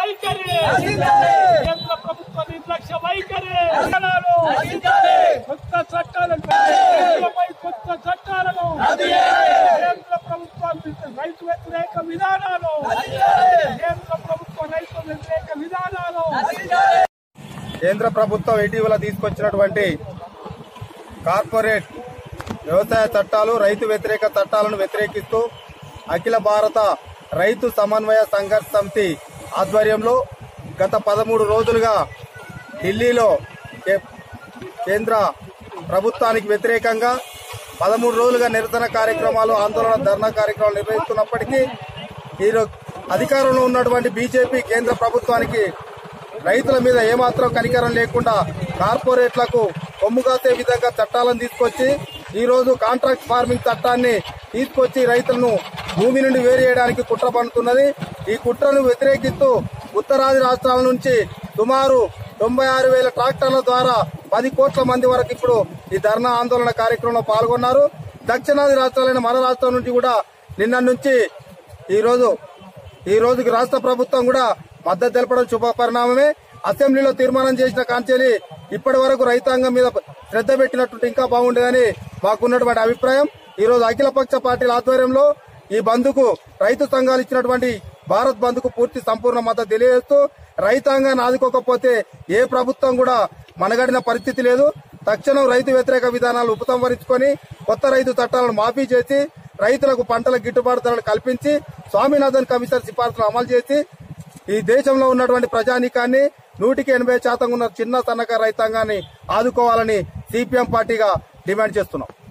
వైఖరి కేంద్ర ప్రభుత్వ నిర్లక్ష్య వైఖరి విధానాలు కొత్త చట్టాలను రైతులపై కొత్త చట్టాలను కేంద్ర ప్రభుత్వం రైతు వ్యతిరేక విధానాలు కేంద్ర ప్రభుత్వ రైతు వ్యతిరేక విధానాలు కేంద్ర ప్రభుత్వం ఇటీవల తీసుకొచ్చినటువంటి కార్పొరేట్ వ్యవసాయ చట్టాలు రైతు వ్యతిరేక చట్టాలను వ్యతిరేకిస్తూ అఖిల భారత రైతు సమన్వయ సంఘర్ష సమితి ఆధ్వర్యంలో గత పదమూడు రోజులుగా ఢిల్లీలో కే- కేంద్ర ప్రభుత్వానికి వ్యతిరేకంగా పదమూడు రోజులుగా నిరసన కార్యక్రమాలు ఆందోళన ధర్నా కార్యక్రమాలు నిర్వహిస్తున్నప్పటికీ ఈరోజు అధికారంలో ఉన్నటువంటి బీజేపీ కేంద్ర ప్రభుత్వానికి రైతుల మీద ఏమాత్రం కనికరం లేకుండా కార్పొరేట్లకు కొమ్ము కాసే విధంగా చట్టాలను తీసుకొచ్చి ఈ రోజు కాంట్రాక్ట్ ఫార్మింగ్ చట్టాన్ని తీసుకొచ్చి రైతులను భూమి నుండి వేరు చేయడానికి కుట్ర పన్నుతున్నది ఈ కుట్రను వ్యతిరేకిస్తూ ఉత్తరాది రాష్ట్రాల నుంచి సుమారు తొంభై ఆరు వేల ట్రాక్టర్ల ద్వారా పది కోట్ల మంది వరకు ఇప్పుడు ఈ ధర్నా ఆందోళన కార్యక్రమంలో పాల్గొన్నారు దక్షిణాది రాష్ట్రాలైన మన రాష్ట్రం నుంచి కూడా నిన్న నుంచి ఈ రోజు ఈ రోజుకి రాష్ట్ర ప్రభుత్వం కూడా మద్దతు తెలపడం శుభ పరిణామమే అసెంబ్లీలో తీర్మానం చేసిన కాంచెలి ఇప్పటి వరకు రైతాంగం మీద శ్రద్ధ పెట్టినట్టు ఇంకా బాగుండేదని మాకున్నటువంటి అభిప్రాయం ఈ రోజు అఖిలపక్ష పార్టీల ఆధ్వర్యంలో ఈ బంద్కు రైతు సంఘాలు ఇచ్చినటువంటి భారత్ బంద్ కు పూర్తి సంపూర్ణ మద్దతు తెలియజేస్తూ రైతాంగాన్ని ఆదుకోకపోతే ఏ ప్రభుత్వం కూడా మనగడిన పరిస్థితి లేదు తక్షణం రైతు వ్యతిరేక విధానాలు ఉపసంహరించుకొని కొత్త రైతు చట్టాలను మాఫీ చేసి రైతులకు పంటల గిట్టుబాటు ధరలు కల్పించి స్వామినాథన్ కమిషన్ సిఫార్సులు అమలు చేసి ఈ దేశంలో ఉన్నటువంటి ప్రజానీకాన్ని నూటికి ఎనభై శాతం ఉన్న చిన్న సన్నకారు రైతాంగాన్ని ఆదుకోవాలని సిపిఎం పార్టీగా డిమాండ్ చేస్తున్నాం